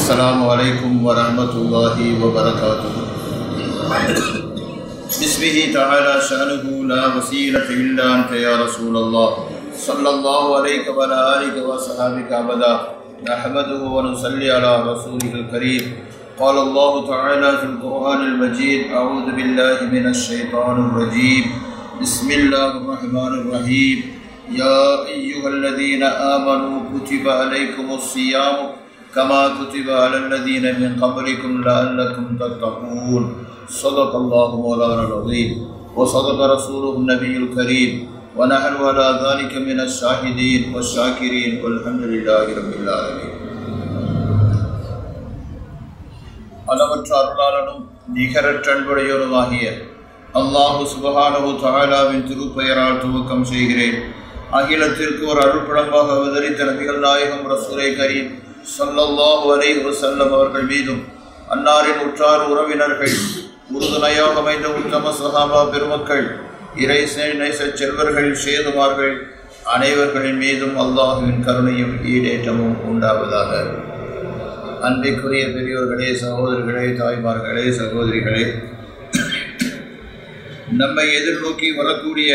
السلام عليكم ورحمة الله وبركاته باسمه تعالى شأنه لا وسيلة إلا أنت يا رسول الله صلى الله عليك وعلى آلك وصحابك أبدا نحمده ونصلي على رسوله الكريم قال الله تعالى في القرآن المجيد أعوذ بالله من الشيطان الرجيم بسم الله الرحمن الرحيم يا أيها الذين آمنوا كتب عليكم الصيام كما كتب على الذين من قبلكم لعلكم تتقون صدق الله مولانا العظيم وصدق رسوله النبي الكريم ونحن على ذلك من الشاهدين والشاكرين والحمد لله رب العالمين அளவற்ற அருளாளனும் நிகரற்ற அன்புடையோருமாகிய அல்லாஹு சுபஹானஹு தஆலாவின் திருப்பெயரால் துவக்கம் செய்கிறேன் அகிலத்திற்கு ஒரு அருள்படமாக அவதரித்த நபிகள் நாயகம் ரசூலை கரீம் ஸல்லல்லாஹு அலைஹி வஸல்லம் அவர்கள் மீதும் அன்னாரின் உற்றார் உறவினர்கள் உறுதுணையாக அமைந்த உத்தம சஹாபா பெருமக்கள் இறை நேச செல்வர்கள் சேதுமார்கள் அனைவர்களின் மீதும் அல்லாஹுவின் கருணையும் ஈடேற்றமும் உண்டாவதாக அன்பிற்குரிய பெரியோர்களே சகோதரர்களே தாய்மார்களே சகோதரிகளே நம்மை எதிர்நோக்கி வரக்கூடிய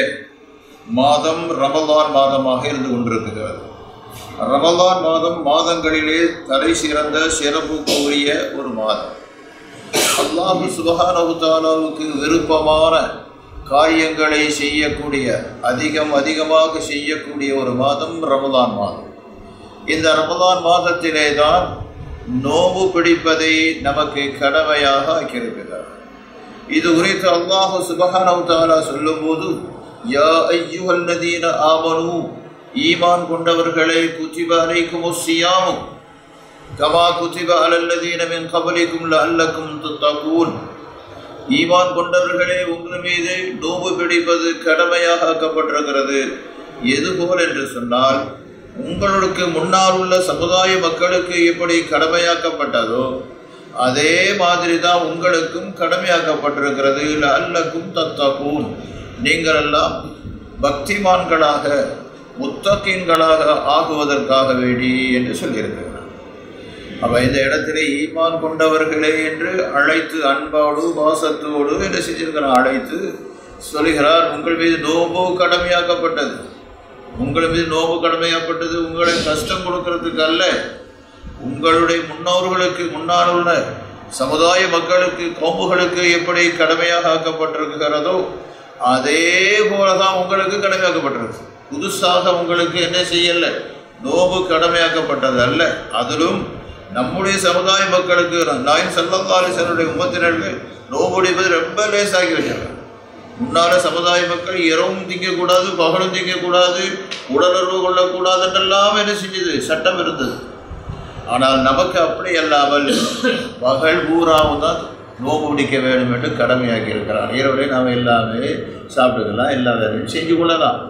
மாதம் ரமலான் மாதமாக இருந்து கொண்டிருக்கிறது ரமலான் மாதம் மாதங்களிலே தலை சிறந்த சிறப்புக்குரிய ஒரு மாதம் அல்லாஹு சுபஹானவுத்தாலாவுக்கு விருப்பமான காரியங்களை செய்யக்கூடிய அதிகம் அதிகமாக செய்யக்கூடிய ஒரு மாதம் ரமலான் மாதம் இந்த ரமலான் மாதத்திலே தான் நோம்பு பிடிப்பதை நமக்கு கடமையாக ஆக்கியிருக்கிறார் இது குறித்து அல்லாஹு சுபஹானவு தாலா சொல்லும்போது யா ஐயுஹல்லதீன ஆமனு ஈமான் கொண்டவர்களை குத்திப அலைக்கும் சியாமும் கமா குத்திப அலல்லதீன மின் கபலிக்கும் லல்லக்கும் தத்தகூன் ஈமான் கொண்டவர்களே உங்கள் மீது நோம்பு பிடிப்பது கடமையாக ஆக்கப்பட்டிருக்கிறது எதுபோல் என்று சொன்னால் உங்களுக்கு முன்னால் உள்ள சமுதாய மக்களுக்கு எப்படி கடமையாக்கப்பட்டதோ அதே மாதிரி தான் உங்களுக்கும் கடமையாக்கப்பட்டிருக்கிறது அல்லக்கும் தத்தகூன் நீங்கள் எல்லாம் பக்திமான்களாக முத்தக்கின்களாக ஆகுவதற்காக வேண்டி என்று சொல்லியிருக்கிறார் அப்ப இந்த இடத்திலே ஈமான் கொண்டவர்களே என்று அழைத்து அன்போடு பாசத்தோடு என்று செஞ்சிருக்கிறார் அழைத்து சொல்கிறார் உங்கள் மீது நோம்பு கடமையாக்கப்பட்டது உங்கள் மீது நோம்பு கடமையாக்கப்பட்டது உங்களை கஷ்டம் கொடுக்கறதுக்கு அல்ல உங்களுடைய முன்னோர்களுக்கு முன்னால் உள்ள சமுதாய மக்களுக்கு கோம்புகளுக்கு எப்படி கடமையாக ஆக்கப்பட்டிருக்கிறதோ அதே போலதான் உங்களுக்கு கடமையாக்கப்பட்டிருக்கு புதுசாக உங்களுக்கு என்ன செய்யல நோம்பு கடமையாக்கப்பட்டது அல்ல அதிலும் நம்முடைய சமுதாய மக்களுக்கு நாயின் செல்லந்தாலிசனுடைய உமத்தினர்கள் நோம்பு அடிப்பது ரொம்ப லேசாகி வச்சாங்க முன்னால சமுதாய மக்கள் இரவும் திங்கக்கூடாது பகலும் திங்கக்கூடாது உடலுறவு கொள்ளக்கூடாது என்றெல்லாம் என்ன செஞ்சது சட்டம் இருந்தது ஆனால் நமக்கு அப்படி அல்லாமல் பகல் பூராவும் தான் நோம்பு பிடிக்க வேண்டும் என்று கடமையாக்கி இருக்கிறான் இரவுலே நாம் எல்லாமே சாப்பிட்டுக்கலாம் எல்லா வேலையும் செஞ்சு கொள்ளலாம்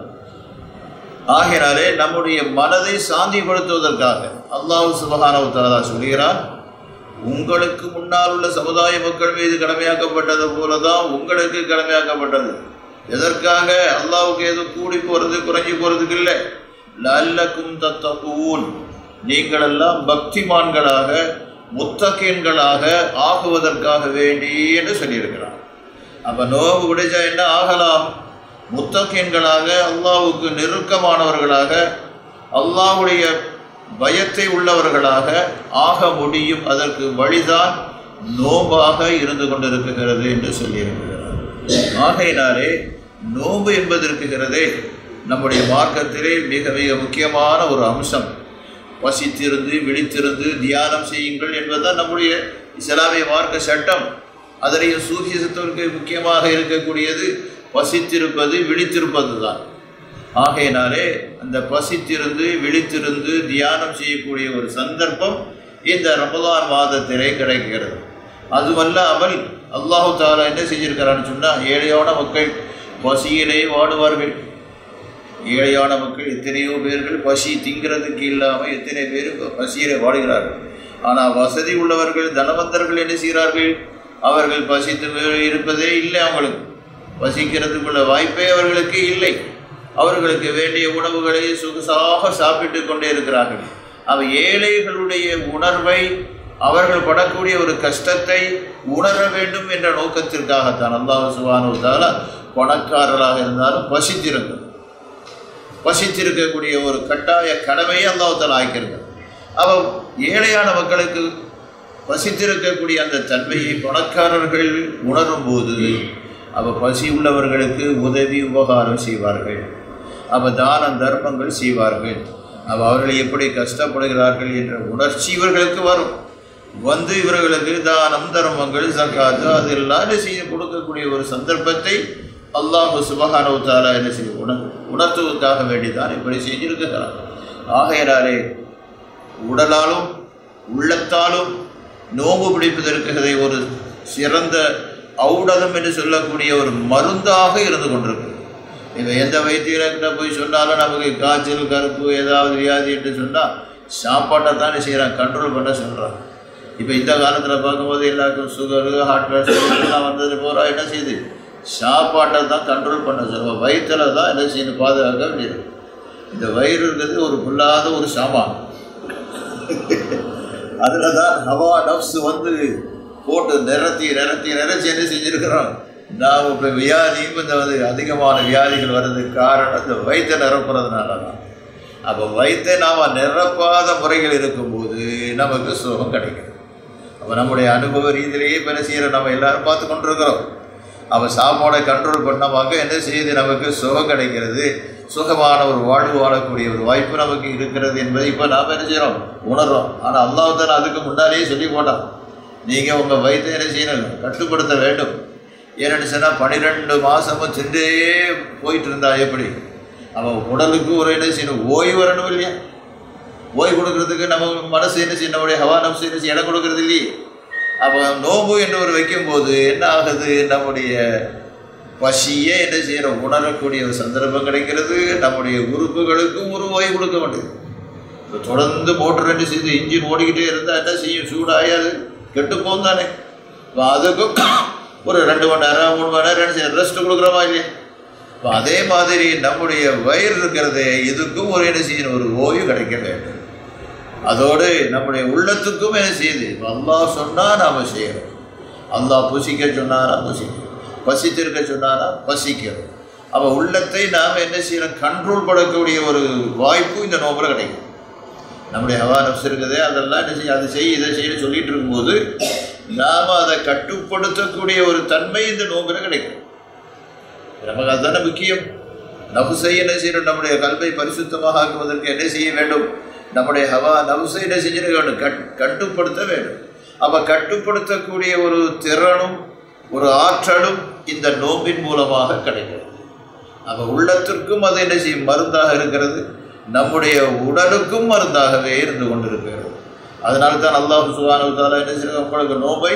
ஆகினாலே நம்முடைய மனதை சாந்திப்படுத்துவதற்காக அல்லாஹு சுபகானவு தலதா சொல்கிறான் உங்களுக்கு முன்னால் உள்ள சமுதாய மக்கள் மீது கடமையாக்கப்பட்டது போல தான் உங்களுக்கு கடமையாக்கப்பட்டது எதற்காக அல்லாவுக்கு எதுவும் கூடி போகிறது குறைஞ்சி போகிறதுக்கு இல்லை லல்லக்கும் தத்தகூன் நீங்கள் எல்லாம் பக்திமான்களாக முத்தகீன்களாக ஆகுவதற்காக வேண்டி என்று சொல்லியிருக்கிறார் அப்போ நோவு விடைச்சா என்ன ஆகலாம் முத்தகீன்களாக அல்லாவுக்கு நெருக்கமானவர்களாக அல்லாவுடைய பயத்தை உள்ளவர்களாக ஆக முடியும் அதற்கு வழிதான் நோம்பாக இருந்து கொண்டிருக்குகிறது என்று சொல்லியிருக்கிறார் ஆகையினாலே நோம்பு என்பது இருக்குகிறதே நம்முடைய மார்க்கத்திலே மிக மிக முக்கியமான ஒரு அம்சம் வசித்திருந்து விழித்திருந்து தியானம் செய்யுங்கள் என்பதுதான் நம்முடைய இஸ்லாமிய மார்க்க சட்டம் அதிலேயும் சூரியசத்திற்கு முக்கியமாக இருக்கக்கூடியது வசித்திருப்பது விழித்திருப்பது தான் ஆகையினாலே அந்த பசித்திருந்து விழித்திருந்து தியானம் செய்யக்கூடிய ஒரு சந்தர்ப்பம் இந்த ரமதான் மாதத்திலே கிடைக்கிறது அதுவல்லாமல் அல்லாஹு தாலா என்ன செஞ்சிருக்கிறான்னு சொன்னால் ஏழையான மக்கள் பசியிலே வாடுவார்கள் ஏழையான மக்கள் எத்தனையோ பேர்கள் பசி திங்கிறதுக்கு இல்லாமல் எத்தனை பேர் பசியிலே வாடுகிறார்கள் ஆனால் வசதி உள்ளவர்கள் தனவந்தர்கள் என்ன செய்கிறார்கள் அவர்கள் பசித்து இருப்பதே இல்லை அவங்களுக்கு பசிக்கிறதுக்குள்ள வாய்ப்பே அவர்களுக்கு இல்லை அவர்களுக்கு வேண்டிய உணவுகளை சொகுசாக சாப்பிட்டு கொண்டே இருக்கிறார்கள் அவ ஏழைகளுடைய உணர்வை அவர்கள் படக்கூடிய ஒரு கஷ்டத்தை உணர வேண்டும் என்ற நோக்கத்திற்காகத்தான் அல்லாஹ் சுபானுவதால பணக்காரராக இருந்தாலும் பசித்திருங்கள் பசித்திருக்கக்கூடிய ஒரு கட்டாய கடமையை அல்லாஹால ஆக்கியிருக்கார் அவ ஏழையான மக்களுக்கு பசித்திருக்கக்கூடிய அந்த தன்மையை பணக்காரர்கள் உணரும் போது அவ பசி உள்ளவர்களுக்கு உதவி உபகாரம் செய்வார்கள் அவ தான தர்மங்கள் செய்வார்கள் அவ அவர்கள் எப்படி கஷ்டப்படுகிறார்கள் என்ற உணர்ச்சி இவர்களுக்கு வரும் வந்து இவர்களுக்கு தானம் தர்மங்கள் சக்காத்து அதெல்லாம் என்ன செய்ய கொடுக்கக்கூடிய ஒரு சந்தர்ப்பத்தை அல்லாஹ் சுபஹானவு தாலா என்ன செய்ய உணர் உணர்த்துவதற்காக வேண்டிதான் இப்படி செஞ்சிருக்கிறார் ஆகையினாலே உடலாலும் உள்ளத்தாலும் நோம்பு பிடிப்பதற்கு ஒரு சிறந்த ஔடதம் என்று சொல்லக்கூடிய ஒரு மருந்தாக இருந்து கொண்டிருக்கு இப்போ எந்த வைத்தியர்கிட்ட போய் சொன்னாலும் நமக்கு காய்ச்சல் கருப்பு ஏதாவது வியாதி என்று சொன்னால் சாப்பாட்டை தானே செய்கிறான் கண்ட்ரோல் பண்ண சொல்கிறான் இப்போ இந்த காலத்தில் பார்க்கும்போது எல்லாருக்கும் சுகரு ஹார்ட் எல்லாம் வந்தது போகிறா என்ன செய்யுது சாப்பாட்டை தான் கண்ட்ரோல் பண்ண சொல்லுவோம் வயிற்றில் தான் என்ன செய்யணும் பாதுகாக்க வேண்டியது இந்த வயிறுங்கிறது ஒரு புல்லாத ஒரு சாமான் அதில் தான் ஹவா நப்ஸ் வந்து போட்டு நிறத்தி நிறத்தி நிறச்சி என்ன செஞ்சுருக்கிறோம் நாம் இப்போ வியாதியும் இந்த வந்து அதிகமான வியாதிகள் வர்றதுக்கு காரணம் இந்த வயிற்றை நிரப்புறதுனால தான் அப்போ வயிற்றை நாம் நிரப்பாத முறைகள் இருக்கும்போது நமக்கு சுகம் கிடைக்கும் அப்போ நம்முடைய அனுபவ ரீதியிலேயே இப்போ என்ன செய்கிற நம்ம எல்லாரும் பார்த்து கொண்டிருக்கிறோம் அவன் சாப்பாடை கண்ட்ரோல் பண்ணவாங்க என்ன செய்யுது நமக்கு சுகம் கிடைக்கிறது சுகமான ஒரு வாழ்வு வாழக்கூடிய ஒரு வாய்ப்பு நமக்கு இருக்கிறது என்பதை இப்போ நாம் என்ன செய்கிறோம் உணர்றோம் ஆனால் அல்லாஹ் தான் அதுக்கு முன்னாலேயே சொல்லி போட்டான் நீங்கள் உங்கள் வயிற்றை என்ன செய்யணும் கட்டுப்படுத்த வேண்டும் ஏன்னு சொன்னால் பன்னிரெண்டு மாதமும் சென்றே போயிட்டு இருந்தா எப்படி அவன் உடலுக்கு ஒரு என்ன செய்யணும் ஓய்வு வரணும் இல்லையா ஓய்வு கொடுக்கறதுக்கு நம்ம மனசு என்ன செய்யணும் நம்முடைய ஹவா நம்சு என்ன செய்ய இடம் கொடுக்கறது இல்லையே அப்போ நோம்பு என்று ஒரு வைக்கும்போது என்ன ஆகுது நம்முடைய பசியே என்ன செய்கிறோம் உணரக்கூடிய ஒரு சந்தர்ப்பம் கிடைக்கிறது நம்முடைய உறுப்புகளுக்கும் ஒரு ஓய்வு கொடுக்க வேண்டியது இப்போ தொடர்ந்து மோட்டர் என்ன செய்து இன்ஜின் ஓடிக்கிட்டே இருந்தால் என்ன செய்யும் சூடாயாது கெட்டுப்போம் தானே இப்போ அதுக்கும் ஒரு ரெண்டு மணி நேரம் மூணு மணி நேரம் என்ன செய்ய ரெஸ்ட் கொடுக்குறோமா இல்லையா இப்போ அதே மாதிரி நம்முடைய வயிறு இருக்கிறது இதுக்கும் ஒரு என்ன செய்யணும் ஒரு ஓய்வு கிடைக்க வேண்டும் அதோடு நம்முடைய உள்ளத்துக்கும் என்ன செய்யுது இப்போ அல்லாஹ் சொன்னால் நாம் செய்கிறோம் அல்லாஹ் புசிக்க சொன்னாரா புசிக்கிறோம் பசித்திருக்க சொன்னாரா பசிக்கிறோம் அப்போ உள்ளத்தை நாம் என்ன செய்யணும் கண்ட்ரோல் பண்ணக்கூடிய ஒரு வாய்ப்பு இந்த நோம்பில் கிடைக்கும் நம்முடைய ஹவா நப்ஸ் இருக்குது அதெல்லாம் என்ன செய்ய அதை செய் இதை செய்ய சொல்லிட்டு இருக்கும்போது நாம் அதை கட்டுப்படுத்தக்கூடிய ஒரு தன்மை இந்த நோம்பில் கிடைக்கும் நமக்கு அதுதானே முக்கியம் நபுசை என்ன செய்யணும் நம்முடைய கல்வை பரிசுத்தமாக ஆக்குவதற்கு என்ன செய்ய வேண்டும் நம்முடைய ஹவா நபுசை என்ன செஞ்சிட வேண்டும் கட் கட்டுப்படுத்த வேண்டும் அப்போ கட்டுப்படுத்தக்கூடிய ஒரு திறனும் ஒரு ஆற்றலும் இந்த நோம்பின் மூலமாக கிடைக்கிறது அப்போ உள்ளத்திற்கும் அது என்ன செய்யும் மருந்தாக இருக்கிறது நம்முடைய உடலுக்கும் மருந்தாகவே இருந்து கொண்டிருக்கிறது அதனால தான் அல்லாஹ் சுபானுத்தாலா என்ன செய்ய உங்களுக்கு நோம்பை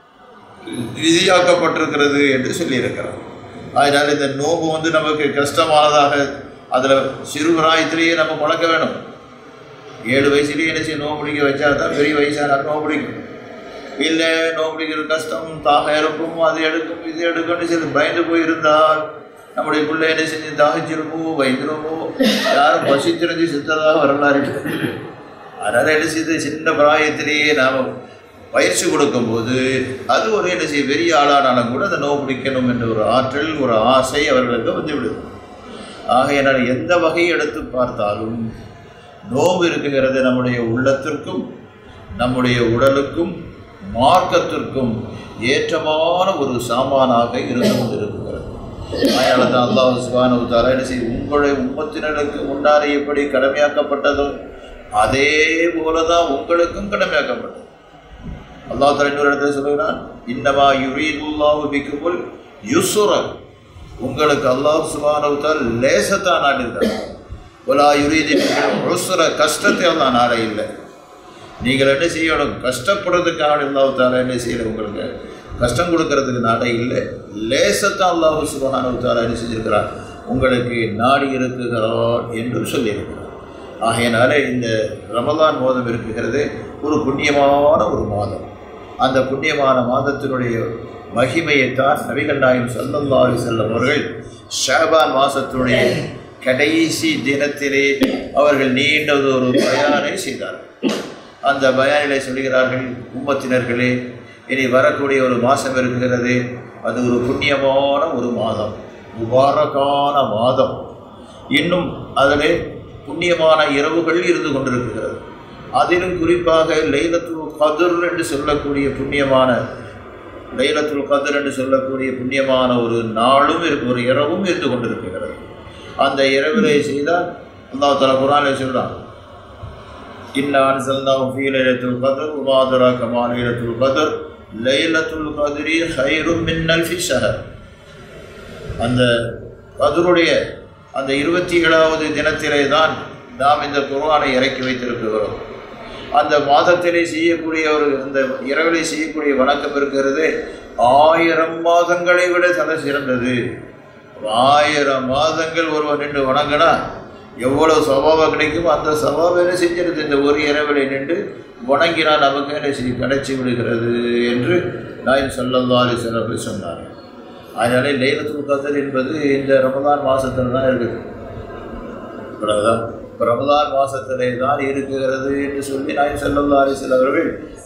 விதியாக்கப்பட்டிருக்கிறது என்று சொல்லியிருக்கிறார் அதனால் இந்த நோம்பு வந்து நமக்கு கஷ்டமானதாக அதில் சிறு பிராயத்திலேயே நம்ம பழக்க வேணும் ஏழு வயசுலேயே என்ன செய்ய நோம்பு பிடிக்க வச்சா தான் பெரிய வயசான நோம்பு பிடிக்கும் இல்லை நோம்பு பிடிக்கிறது கஷ்டம் தாக இருக்கும் அது எடுக்கும் இது எடுக்கும்னு சொல்லி பயந்து போயிருந்தால் நம்முடைய பிள்ளை என்ன செஞ்சு தாகிச்சிருமோ பயந்துருமோ யாரும் பசித்திருந்து சித்ததாக வரலாறு இல்லை. அதனால் என்ன செய்யுது சின்ன பிராயத்திலேயே நாம் பயிற்சி கொடுக்கும்போது அது ஒரு என்ன செய்ய பெரிய ஆளானாலும் கூட அதை நோவு பிடிக்கணும் என்ற ஒரு ஆற்றல் ஒரு ஆசை அவர்களுக்கு வந்து விடுது ஆகையினால் எந்த வகையை எடுத்து பார்த்தாலும் நோவு இருக்குகிறது நம்முடைய உள்ளத்திற்கும் நம்முடைய உடலுக்கும் மார்க்கத்திற்கும் ஏற்றமான ஒரு சாமானாக இருந்து கொண்டிருக்கிறது அதனால தான் அல்லாஹ் சுபானு தாரா என்ன செய்யும் உங்களுடைய உம்மத்தினருக்கு முன்னாலே எப்படி கடமையாக்கப்பட்டதோ அதே போல தான் உங்களுக்கும் கடமையாக்கப்பட்டது அல்லாஹ் தஆலா இன்னொரு இடத்துல சொல்லுகிறான் இன்னமா யுரீதுல்லாஹு பிக்குமுல் யுஸ்ர உங்களுக்கு அல்லாஹ் சுப்ஹானஹு வ தஆலா லேசத்தான் நாடுகிறார் வலா யுரீது உஸ்ர கஷ்டத்தை அல்லாஹ் நாட இல்லை நீங்கள் என்ன செய்யணும் கஷ்டப்படுறதுக்காக அல்லாஹ் தாலா என்ன செய்யல உங்களுக்கு கஷ்டம் கொடுக்கறதுக்கு நாட இல்லை லேசத்தான் அல்லாஹ் சுப்ஹானஹு தாலா என்ன செஞ்சிருக்கிறார் உங்களுக்கு நாடி இருக்குகிறார் என்று சொல்லியிருக்கிறார் ஆகையினால இந்த ரமலான் மாதம் இருக்குகிறது ஒரு புண்ணியமான ஒரு மாதம் அந்த புண்ணியமான மாதத்தினுடைய மகிமையைத்தான் நபிகள் நாயகம் ஸல்லல்லாஹு அலைஹி வஸல்லம் அவர்கள் ஷாபான் மாதத்தினுடைய கடைசி தினத்திலே அவர்கள் நீண்டது ஒரு பயானை செய்தார்கள் அந்த பயானிலே சொல்கிறார்கள் உம்மத்தினர்களே இனி வரக்கூடிய ஒரு மாதம் இருக்கிறது அது ஒரு புண்ணியமான ஒரு மாதம் முபாரக்கான மாதம் இன்னும் அதிலே புண்ணியமான இரவுகள் இருந்து கொண்டிருக்கிறது அதிலும் குறிப்பாக லைலத்துல் கதிர் என்று சொல்லக்கூடிய புண்ணியமான லைலத்துல் கதிர் என்று சொல்லக்கூடிய புண்ணியமான ஒரு நாளும் இருக்கு ஒரு இரவும் இருந்து கொண்டிருக்கிறது அந்த இரவிலே செய்தால் அல்லாஹ் தலா குரானிலே சொல்றான் இன்னா அன்சல்னாஹு ஃபீ லைலத்துல் கத்ர் வமா அத்ராக மா லைலத்துல் கத்ர் லைலத்துல் கத்ரி கைரும் மின் அல்ஃபி ஷஹர் அந்த கதருடைய அந்த இருபத்தி ஏழாவது தினத்திலே தான் நாம் இந்த குர்ஆனை இறக்கி வைத்திருக்கிறோம் அந்த மாதத்திலே செய்யக்கூடிய ஒரு அந்த இரவிலே செய்யக்கூடிய வணக்கம் இருக்கிறது ஆயிரம் மாதங்களை விட தலை சிறந்தது ஆயிரம் மாதங்கள் ஒருவன் நின்று வணங்கினா எவ்வளவு சவாபம் கிடைக்கும் அந்த சவாபம் என்ன செஞ்சிருது இந்த ஒரு இரவிலே நின்று வணங்கினா நமக்கு என்ன செய்ய கிடைச்சி விடுகிறது என்று நாயின் சல்லல்லா அலிஸ்வரர்கள் சொன்னார் அதனால லைலத்துல் கதர் என்பது இந்த ரமதான் மாதத்தில் தான் இருக்குது இவ்வளவுதான் இப்போ ரமதான் மாதத்திலே தான் இருக்கிறது என்று சொல்லி நாயின் சல்லல்லா அலிஸ்வல் அவர்கள்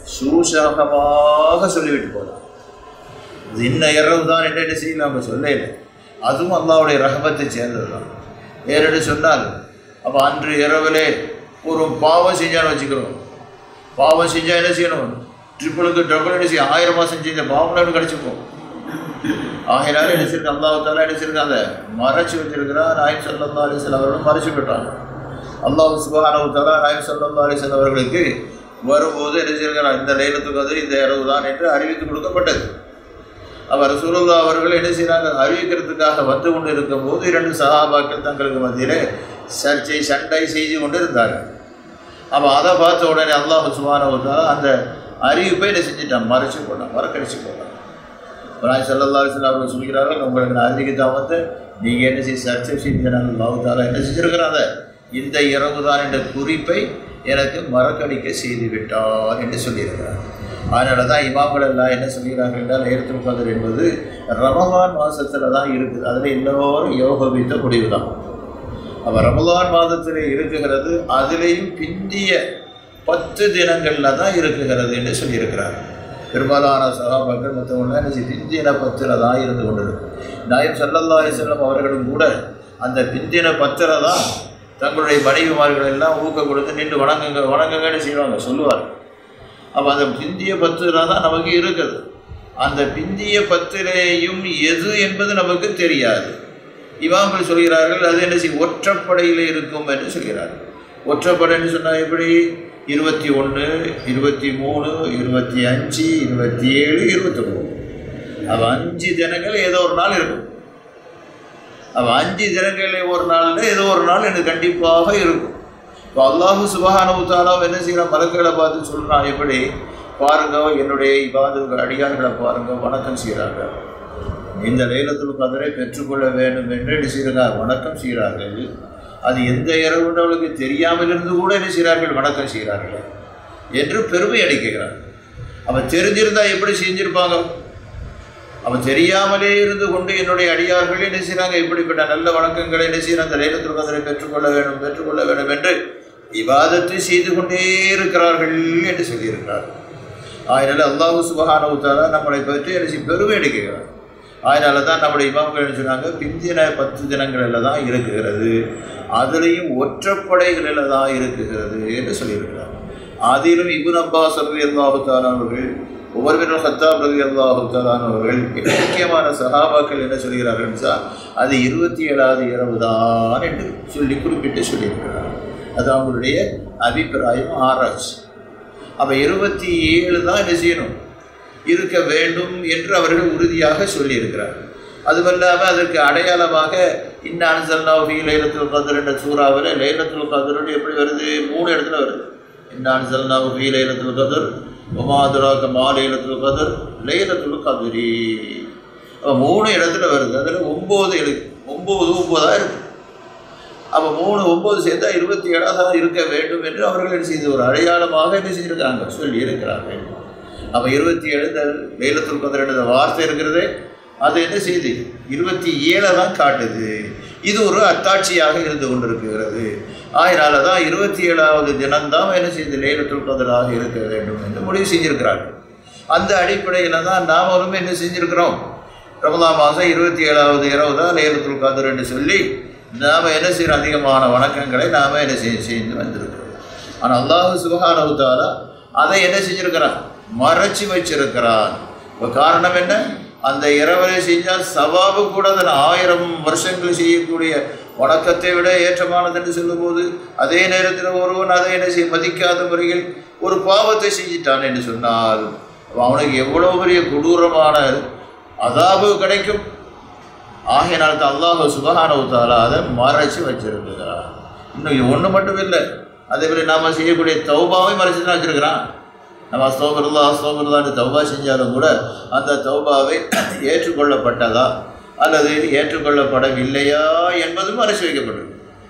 சூசகமாக சொல்லிவிட்டு போனார் இது இன்ன இரவு தான் என்ன என்ன செய்யலாம் நம்ம சொல்லல அதுவும் அல்லாவுடைய ரகமத்தை சேர்ந்தது தான் ஏறென்று சொன்னால் அப்போ அன்று இரவிலே ஒரு பாவம் செஞ்சான்னு வச்சுக்கிறோம் பாவம் செஞ்சால் என்ன செய்யணும் ட்ரிபிளுக்கு டபுள் என்ன செய்யும் ஆயிரம் மாதம் செஞ்ச பாவம் எப்படி கிடச்சிப்போம் ஆகையினால என்ன செய்யிருக்கு அல்லாஹால என்ன செய்யிருக்கு அதை மறைச்சி வச்சிருக்கிறான் நாயம் சல்லா அலிஸ்லாம் அவர்களும் மறைச்சி விட்டாங்க அல்லாஹ் சுபானவு தலா நாயம் சல்லா அலிஸ்லாம் அவர்களுக்கு வரும்போது என்ன செய்யிருக்கிறார் இந்த லைலத்துக்கு வந்து இந்த இரவு தான் என்று அறிவித்து கொடுக்கப்பட்டது அவர் ரசூலுல்லா அவர்கள் என்ன செய்கிறாங்க அறிவிக்கிறதுக்காக வந்து கொண்டு இருக்கும்போது இரண்டு சகாபாக்கள் தங்களுக்கு மத்தியிலே சர்ச்சை சண்டை செய்து கொண்டு இருந்தார்கள் அப்போ அதை பார்த்த உடனே அல்லாஹ் சுபானவத்தால அந்த அறிவிப்பை என்ன செஞ்சுட்டான் மறைச்சு போட்டான் மறக்கடிச்சு போட்டான் ராய் சல்லா அலிஸ்லாம் அவர்கள் சொல்கிறார்கள் உங்களுக்கு நான் அறிவிக்கத்தான் வந்து நீங்கள் என்ன செய்ய சர்ச்சை செஞ்சாங்க அல்லாஹால என்ன செஞ்சிருக்கிறாங்க இந்த இரவு தான் என்ற குறிப்பை எனக்கு மறக்கடிக்க செய்து விட்டார் என்று சொல்லியிருக்கிறார் அதனால தான் இமாம்கள் எல்லாம் என்ன சொல்கிறார்கள் என்றால் லைலத்துல் கதர் என்பது ரமலான் மாதத்தில் தான் இருக்குது அதில் எல்லோரும் யோகபித்த முடிவு தான் அப்போ ரமலான் மாதத்தில் இருக்குகிறது அதிலேயும் பிந்திய பத்து தினங்களில் தான் இருக்குகிறது என்று சொல்லியிருக்கிறார் பெரும்பாலான சகாபாக்கள் மற்றவங்க என்ன செய்ய பிந்தின பத்தில் தான் இருந்து கொண்டிருக்கு நாயம் சல்லல்லா செல்லம் அவர்களும் கூட அந்த பிந்தின பத்தில் தான் தங்களுடைய மனைவிமார்கள் எல்லாம் ஊக்கம் கொடுத்து நின்று வணங்குங்க வணங்குங்கன்னு செய்வாங்க சொல்லுவார் அப்போ அந்த பிந்திய பத்தில் தான் நமக்கு இருக்குது அந்த பிந்திய பத்திலேயும் எது என்பது நமக்கு தெரியாது இமாம்கள் சொல்கிறார்கள் அது என்ன செய்யும் ஒற்றப்படையில் இருக்கும் என்று சொல்கிறார்கள் ஒற்றப்படைன்னு சொன்னால் எப்படி இருபத்தி ஒன்று இருபத்தி மூணு இருபத்தி அஞ்சு இருபத்தி ஏழு இருபத்தி மூணு அப்போ அஞ்சு தினங்கள் ஏதோ ஒரு நாள் இருக்கும் அப்போ அஞ்சு தினங்களில் ஒரு நாளில் ஏதோ ஒரு நாள் எனக்கு கண்டிப்பாக இருக்கும் இப்போ அல்லாஹு சுபஹானவுத்தாலா என்ன செய்கிறான் மலக்களை பார்த்து சொல்கிறான் எப்படி பாருங்க என்னுடைய இவாதங்கள் அடியார்களை பாருங்க வணக்கம் செய்கிறாங்க இந்த லைலத்துல் கதரை பெற்றுக்கொள்ள வேண்டும் என்று என்ன செய்கிறார் வணக்கம் செய்கிறார்கள் அது எந்த இரவுன்னு அவளுக்கு தெரியாமல் இருந்து கூட என்ன செய்கிறார்கள் வணக்கம் செய்கிறார்கள் என்று பெருமை அளிக்கிறார் அவன் தெரிஞ்சிருந்தா எப்படி செஞ்சிருப்பாங்க அவன் தெரியாமலே இருந்து கொண்டு என்னுடைய அடியார்கள் என்ன செய்கிறாங்க இப்படிப்பட்ட நல்ல வணக்கங்களை என்ன செய்கிறாங்க அந்த லைலத்துல் கதரை பெற்றுக்கொள்ள வேண்டும் பெற்றுக்கொள்ள வேண்டும் என்று இவாதத்தை செய்து கொண்டே இருக்கிறார்கள் என்று சொல்லியிருக்கிறார் அதனால அல்லாஹு சுபஹானவுத்தாலா நம்மளை பற்றி என்ன செய்ய பெருமை அளிக்கிறார் அதனால தான் நம்முடைய இமாம்கள் என்ன சொன்னாங்க பிந்தின பத்து தினங்களில் தான் இருக்குகிறது அதுலேயும் ஒற்றப்படைகளில் தான் இருக்குகிறது என்று சொல்லியிருக்கிறார் அதிலும் இபுன் அப்பாஸ் ரவி அல்லாஹுத்தாலானவர்கள் ஒவ்வொரு சத்தாப் ரவி அல்லாஹுத்தாலானவர்கள் முக்கியமான சகாபாக்கள் என்ன சொல்கிறார்கள் சார் அது இருபத்தி ஏழாவது இரவு தான் என்று சொல்லி குறிப்பிட்டு சொல்லியிருக்கிறார் அது அவங்களுடைய அபிப்பிராயம் ஆராய்ச்சி அப்போ இருபத்தி ஏழு தான் என்ன செய்யணும் இருக்க வேண்டும் என்று அவர்கள் உறுதியாக சொல்லியிருக்கிறார் அதுவல்லாமல் அதற்கு அடையாளமாக இன்ன அன்சல்லாஹி லைலத்துல் கதர் என்ற சூறாவில் லைலத்துல் கதர் எப்படி வருது மூணு இடத்துல வருது இன்ன அன்சல்லாஹி லைலத்துல் கதர் ஒமாதுராக மா லைலத்துல் கதர் லைலத்துல் கதரி அப்போ மூணு இடத்துல வருது அதில் ஒம்பது எழு ஒம்பது ஒம்பதாக இருக்கு அப்போ மூணு ஒம்பது சேர்த்தா இருபத்தி ஏழாக இருக்க வேண்டும் என்று அவர்கள் என்ன செய்து ஒரு அடையாளமாக என்ன செய்திருக்காங்க சொல்லி இருக்கிறார்கள் அப்போ இருபத்தி ஏழு இந்த லைலத்துல் கதர் என்ற வார்த்தை இருக்கிறது அது என்ன செய்து இருபத்தி ஏழை தான் காட்டுது இது ஒரு அத்தாட்சியாக இருந்து கொண்டிருக்கிறது ஆயினால தான் இருபத்தி ஏழாவது தினம்தான் என்ன செய்து லேலத்துல் கதராக இருக்க வேண்டும் என்று முடிவு செஞ்சிருக்கிறார்கள் அந்த அடிப்படையில் தான் நாமளும் என்ன செஞ்சிருக்கிறோம் ரமதான் மாதம் இருபத்தி ஏழாவது இரவு தான் லேலத்துல் கதர் என்று சொல்லி நாம் என்ன செய்யறோம் அதிகமான வணக்கங்களை நாம் என்ன செய்ய செய்து வந்திருக்கிறோம் ஆனால் அல்லாஹ் சுபஹானவுத்தால அதை என்ன செஞ்சிருக்கிறான் மறைச்சி வச்சிருக்கிறான் இப்போ காரணம் என்ன அந்த இரவலை செஞ்சால் சவாபு கூட அதன் ஆயிரம் வருஷங்கள் செய்யக்கூடிய வணக்கத்தை விட ஏற்றமானது என்று சொல்லும்போது அதே நேரத்தில் ஒருவன் அதை என்ன செய்ய மதிக்காத முறையில் ஒரு பாவத்தை செஞ்சிட்டான் என்று சொன்னால் அவனுக்கு எவ்வளோ பெரிய கொடூரமான அதாபு கிடைக்கும் ஆகையினால் தான் அல்லாஹ் சுபஹானவுத்தாலா அதை மறைச்சு வச்சிருக்கிறார் இன்னும் இது ஒன்று மட்டும் இல்லை அதே மாதிரி நாம் செய்யக்கூடிய தௌபாவை மறைச்சு தான் வச்சிருக்கிறான் நம்ம அஸ்தோபருல்லா அஸ்தோபருல்லான்னு தௌபா செஞ்சாலும் கூட அந்த தௌபாவை ஏற்றுக்கொள்ளப்பட்டதா அல்லது ஏற்றுக்கொள்ளப்படவில்லையா என்பதும் மறைச்சு வைக்கப்பட்டிருக்கு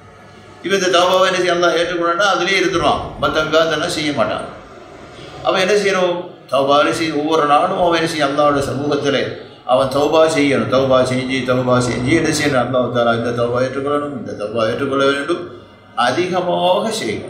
இப்போ இந்த தௌபாவை என்ன செய்யலாம் ஏற்றுக்கொள்ளனா அதுலேயே இருந்துருவான் மற்ற விவாதம்லாம் செய்ய மாட்டான் அவன் என்ன செய்யணும் தௌபாவை செய்ய ஒவ்வொரு நாளும் அவன் என்ன செய்யும் அல்லாவோட சமூகத்தில் அவன் தௌபா செய்யணும் தௌபா செஞ்சு தௌபா செஞ்சு என்ன செய்யணும் அல்லாஹ் தாலா இந்த தௌபா ஏற்றுக்கொள்ளணும் இந்த தௌபா ஏற்றுக்கொள்ள வேண்டும் அதிகமாக செய்யணும்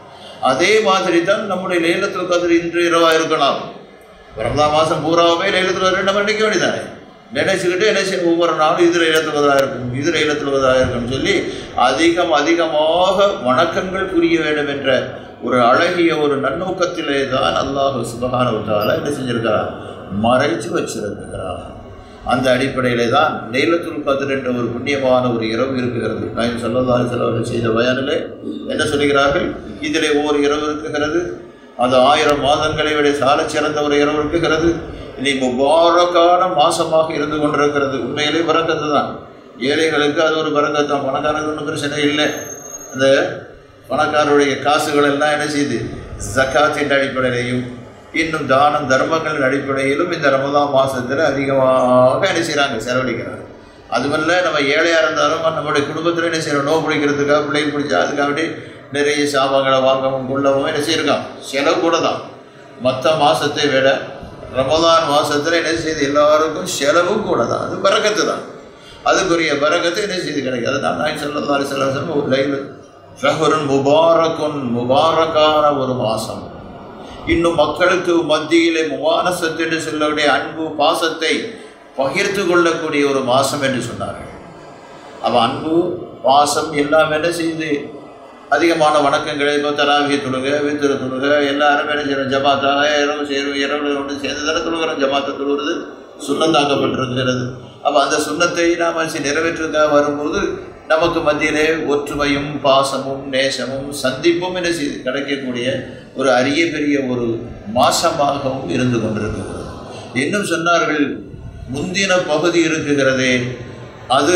அதே மாதிரி தான் நம்முடைய லேலத்தில் கதிர் இன்று இரவாக இருக்கலாம் பிறந்தாம் மாதம் பூராவே லேலத்தில் கதிர் நம்ம நினைக்க வேண்டியதானே நினைச்சுக்கிட்டு என்ன செய்ய ஒவ்வொரு நாளும் இது லேலத்துவதாக இருக்கும் இது லேலத்துவதாக இருக்கும்னு சொல்லி அதிகம் அதிகமாக வணக்கங்கள் புரிய வேண்டும் என்ற ஒரு அழகிய ஒரு நன்னோக்கத்திலே தான் அல்லாஹ் சுபகானவத்தால் என்ன செஞ்சிருக்கிறார் மறைச்சு வச்சிருக்கிறார் அந்த அடிப்படையிலே தான் லைலத்துல் கதிர் என்ற ஒரு புண்ணியமான ஒரு இரவு இருக்குகிறது நான் சொல்லதாரி செலவர்கள் செய்த பயானிலே என்ன சொல்கிறார்கள் இதிலே ஓர் இரவு இருக்குகிறது அது ஆயிரம் மாதங்களை விட சாலச் சிறந்த ஒரு இரவு இருக்குகிறது இனி முபாரக்கான மாசமாக இருந்து கொண்டிருக்கிறது உண்மையிலே பறக்கத்து தான் ஏழைகளுக்கு அது ஒரு பறக்கத்தான் பணக்காரருக்கு ஒன்றும் பிரச்சனை இல்லை அந்த பணக்காரருடைய காசுகள் எல்லாம் என்ன செய்யுது ஜக்காத்தின் அடிப்படையிலையும் இன்னும் தானம் தர்மங்களின் அடிப்படையிலும் இந்த ரமதான் மாதத்தில் அதிகமாக என்ன செய்கிறாங்க செலவழிக்கிறாங்க அதுவல்ல நம்ம ஏழையாக இருந்தாலும் நம்மளுடைய குடும்பத்தில் என்ன செய்யணும் நோவு பிடிக்கிறதுக்காக பிள்ளைகள் பிடிச்சா அதுக்காக நிறைய சாமான்களை வாங்கவும் கொள்ளவும் என்ன செய்யிருக்கான் செலவு கூட தான் மற்ற மாதத்தை விட ரமதான் மாதத்தில் என்ன செய்யுது எல்லாருக்கும் செலவும் கூட தான் அது பறக்கத்து தான் அதுக்குரிய பறக்கத்தை என்ன செய்து கிடைக்கும் அதுதான் நான் சொல்லலாம் சில ஒரு லைவ் ஷஹருன் முபாரக்குன் முபாரக்கான ஒரு மாதம் இன்னும் மக்களுக்கு மத்தியிலே முவானசத்து என்று சொல்லக்கூடிய அன்பு பாசத்தை பகிர்ந்து கொள்ளக்கூடிய ஒரு மாதம் என்று சொன்னார்கள் அவ அன்பு பாசம் எல்லாம் என்ன செய்து அதிகமான வணக்கங்களை இப்போ தராவிய தொழுக வித்திர தொழுக எல்லாரும் என்ன செய்யறோம் ஜமாத்தாக இரவு செய்கிறோம் இரவு ஒன்று சேர்ந்து தானே தொழுகிறோம் ஜமாத்தை தொழுகிறது சுண்ணந்தாக்கப்பட்டிருக்கிறது அப்போ அந்த சுண்ணத்தை நாம் நிறைவேற்றுக்காக வரும்போது நமக்கு மத்தியிலே ஒற்றுமையும் பாசமும் நேசமும் சந்திப்பும் என்ன செய்து கிடைக்கக்கூடிய ஒரு அரிய பெரிய ஒரு மாசமாகவும் இருந்து கொண்டிருக்கிறது இன்னும் சொன்னார்கள் முந்தின பகுதி இருக்குகிறதே அது